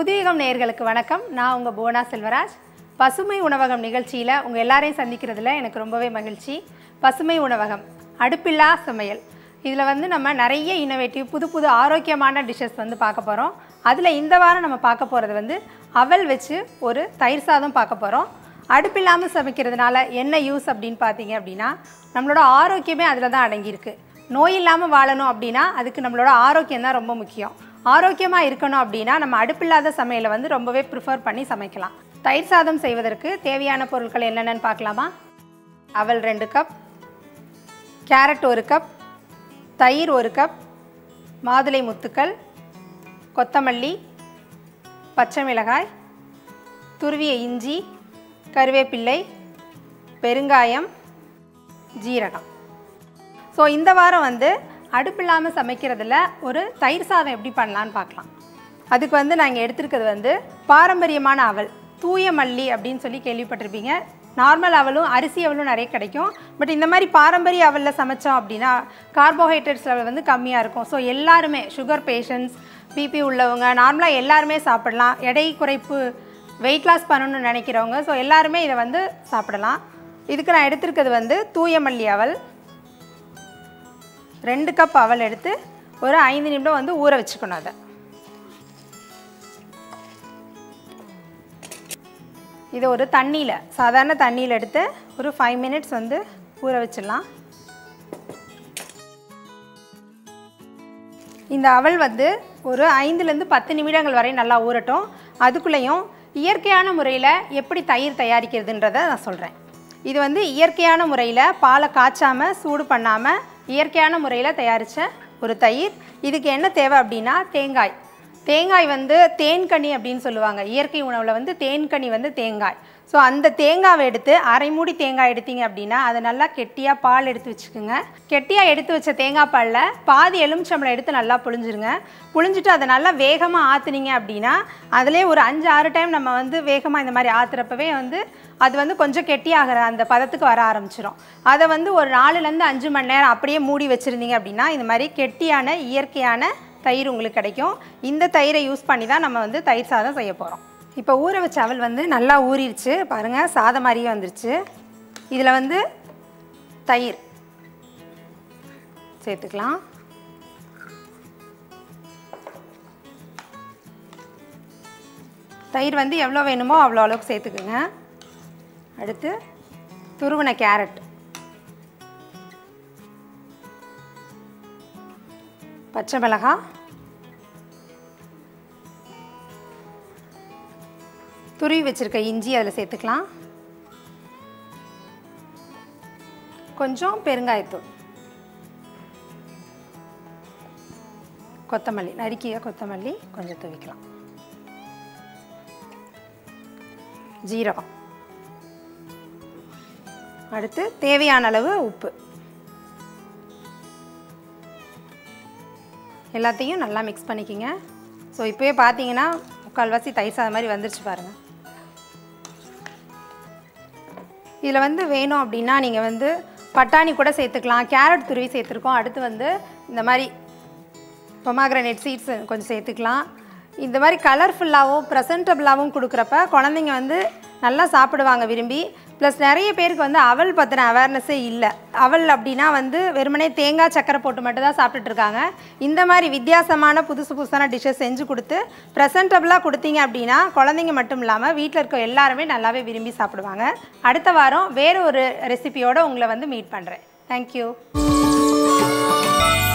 புதியகம் நேயர்களுக்கு வணக்கம் நான் உங்கள் புவனா செல்வராஜ் பசுமை உணவகம் நிகழ்ச்சியில் உங்கள் எல்லாரையும் சந்திக்கிறதுல எனக்கு ரொம்பவே மகிழ்ச்சி பசுமை உணவகம் அடுப்பில்லா சமையல் இதில் வந்து நம்ம நிறைய இன்னோவேட்டிவ் புது புது ஆரோக்கியமான டிஷ்ஷஸ் வந்து பார்க்க போகிறோம் அதில் இந்த வாரம் நம்ம பார்க்க போகிறது வந்து அவல் வச்சு ஒரு தயிர் சாதம் பார்க்க போகிறோம் அடுப்பில்லாமல் சமைக்கிறதுனால என்ன யூஸ் அப்படின்னு பார்த்தீங்க அப்படின்னா நம்மளோட ஆரோக்கியமே அதில் தான் அடங்கியிருக்கு நோய் இல்லாமல் வாழணும் அப்படின்னா அதுக்கு நம்மளோட ஆரோக்கியம் தான் ரொம்ப முக்கியம் ஆரோக்கியமாக இருக்கணும் அப்படின்னா நம்ம அடுப்பில்லாத சமையலை வந்து ரொம்பவே ப்ரிஃபர் பண்ணி சமைக்கலாம் தயிர் சாதம் செய்வதற்கு தேவையான பொருட்கள் என்னென்னு பார்க்கலாமா அவல் ரெண்டு கப் கேரட் ஒரு கப் தயிர் ஒரு கப் மாதுளை முத்துக்கள் கொத்தமல்லி பச்சை மிளகாய் துருவிய இஞ்சி கருவேப்பிள்ளை பெருங்காயம் ஜீரகம் ஸோ இந்த வாரம் வந்து அடுப்பில்லாமல் சமைக்கிறதுல ஒரு தயிர் சாதம் எப்படி பண்ணலான்னு பார்க்கலாம் அதுக்கு வந்து நான் இங்கே எடுத்திருக்கிறது வந்து பாரம்பரியமான அவல் தூய மல்லி அப்படின்னு சொல்லி கேள்விப்பட்டிருப்பீங்க நார்மல் அவலும் அரிசி அவலும் நிறைய கிடைக்கும் பட் இந்த மாதிரி பாரம்பரிய அவலில் சமைச்சோம் அப்படின்னா கார்போஹைட்ரேட்ஸ் லெவல் வந்து கம்மியாக இருக்கும் ஸோ எல்லாருமே சுகர் பேஷண்ட்ஸ் பிபி உள்ளவங்க நார்மலாக எல்லாருமே சாப்பிடலாம் எடை குறைப்பு வெயிட் லாஸ் பண்ணணும்னு நினைக்கிறவங்க ஸோ எல்லாருமே இதை வந்து சாப்பிடலாம் இதுக்கு நான் எடுத்திருக்கிறது வந்து தூய மல்லி அவல் ரெண்டு கப் அவல் எடுத்து ஒரு ஐந்து நிமிடம் வந்து ஊற வச்சுக்கணும் அதை இதை ஒரு தண்ணியில் சாதாரண தண்ணியில் எடுத்து ஒரு ஃபைவ் மினிட்ஸ் வந்து ஊற வச்சிடலாம் இந்த அவல் வந்து ஒரு ஐந்துலேருந்து பத்து நிமிடங்கள் வரை நல்லா ஊறட்டும் அதுக்குள்ளேயும் இயற்கையான முறையில் எப்படி தயிர் தயாரிக்கிறதுன்றதை நான் சொல்கிறேன் இது வந்து இயற்கையான முறையில் பாலை காய்ச்சாமல் சூடு பண்ணாமல் இயற்கையான முறையில் தயாரித்த ஒரு தயிர் இதுக்கு என்ன தேவை அப்படின்னா தேங்காய் தேங்காய் வந்து தேன்கனி அப்படின்னு சொல்லுவாங்க இயற்கை உணவில் வந்து தேன்கனி வந்து தேங்காய் ஸோ அந்த தேங்காவை எடுத்து அரை மூடி தேங்காய் எடுத்தீங்க அப்படின்னா அதை நல்லா கெட்டியாக பால் எடுத்து வச்சுக்கோங்க கெட்டியாக எடுத்து வச்ச தேங்காய் பாலில் பாதி எலுமிச்சம்பளம் எடுத்து நல்லா புழிஞ்சிருங்க புழிஞ்சிட்டு அதை நல்லா வேகமாக ஆற்றுனீங்க அப்படின்னா அதிலே ஒரு அஞ்சு ஆறு டைம் நம்ம வந்து வேகமாக இந்த மாதிரி ஆற்றுறப்பவே வந்து அது வந்து கொஞ்சம் கெட்டியாகிற அந்த பதத்துக்கு வர ஆரம்பிச்சிடும் அதை வந்து ஒரு நாலுலேருந்து அஞ்சு மணி நேரம் அப்படியே மூடி வச்சுருந்தீங்க அப்படின்னா இந்த மாதிரி கெட்டியான இயற்கையான தயிர் உங்களுக்கு கிடைக்கும் இந்த தயிரை யூஸ் பண்ணி தான் நம்ம வந்து தயிர் சாதம் செய்ய போகிறோம் இப்போ ஊற வச்ச அவல் வந்து நல்லா ஊறிடுச்சு பாருங்கள் சாதம் மாதிரியே வந்துருச்சு இதில் வந்து தயிர் சேர்த்துக்கலாம் தயிர் வந்து எவ்வளோ வேணுமோ அவ்வளோ அளவுக்கு சேர்த்துக்குங்க அடுத்து துருவின கேரட் பச்சை மிளகாய் துருவி வச்சுருக்க இஞ்சி அதில் சேர்த்துக்கலாம் கொஞ்சம் பெருங்காயத்தூள் கொத்தமல்லி நறுக்கிய கொத்தமல்லி கொஞ்சம் தூவிக்கலாம் ஜீரகம் அடுத்து தேவையான அளவு உப்பு எல்லாத்தையும் நல்லா மிக்ஸ் பண்ணிக்கிங்க ஸோ இப்போயே பார்த்தீங்கன்னா முக்கால்வாசி தயிர் சாதம் மாதிரி வந்துருச்சு பாருங்கள் இதில் வந்து வேணும் அப்படின்னா நீங்கள் வந்து பட்டாணி கூட சேர்த்துக்கலாம் கேரட் துருவி சேர்த்துருக்கோம் அடுத்து வந்து இந்த மாதிரி பொமாக்ரனேட் சீட்ஸ் கொஞ்சம் சேர்த்துக்கலாம் இந்த மாதிரி கலர்ஃபுல்லாகவும் ப்ரெசன்டபுளாகவும் கொடுக்குறப்ப குழந்தைங்க வந்து நல்லா சாப்பிடுவாங்க விரும்பி ப்ளஸ் நிறைய பேருக்கு வந்து அவல் பற்றின அவேர்னஸே இல்லை அவல் அப்படின்னா வந்து வெறுமனே தேங்காய் சக்கரை போட்டு மட்டும் தான் சாப்பிட்டுட்டு இருக்காங்க இந்த மாதிரி வித்தியாசமான புதுசு புதுசான டிஷ்ஷஸ் செஞ்சு கொடுத்து ப்ரெசன்டபுளாக கொடுத்தீங்க அப்படின்னா குழந்தைங்க மட்டும் இல்லாமல் வீட்டில் இருக்க எல்லாருமே நல்லாவே விரும்பி சாப்பிடுவாங்க அடுத்த வாரம் வேறு ஒரு ரெசிபியோடு உங்களை வந்து மீட் பண்ணுறேன் தேங்க்யூ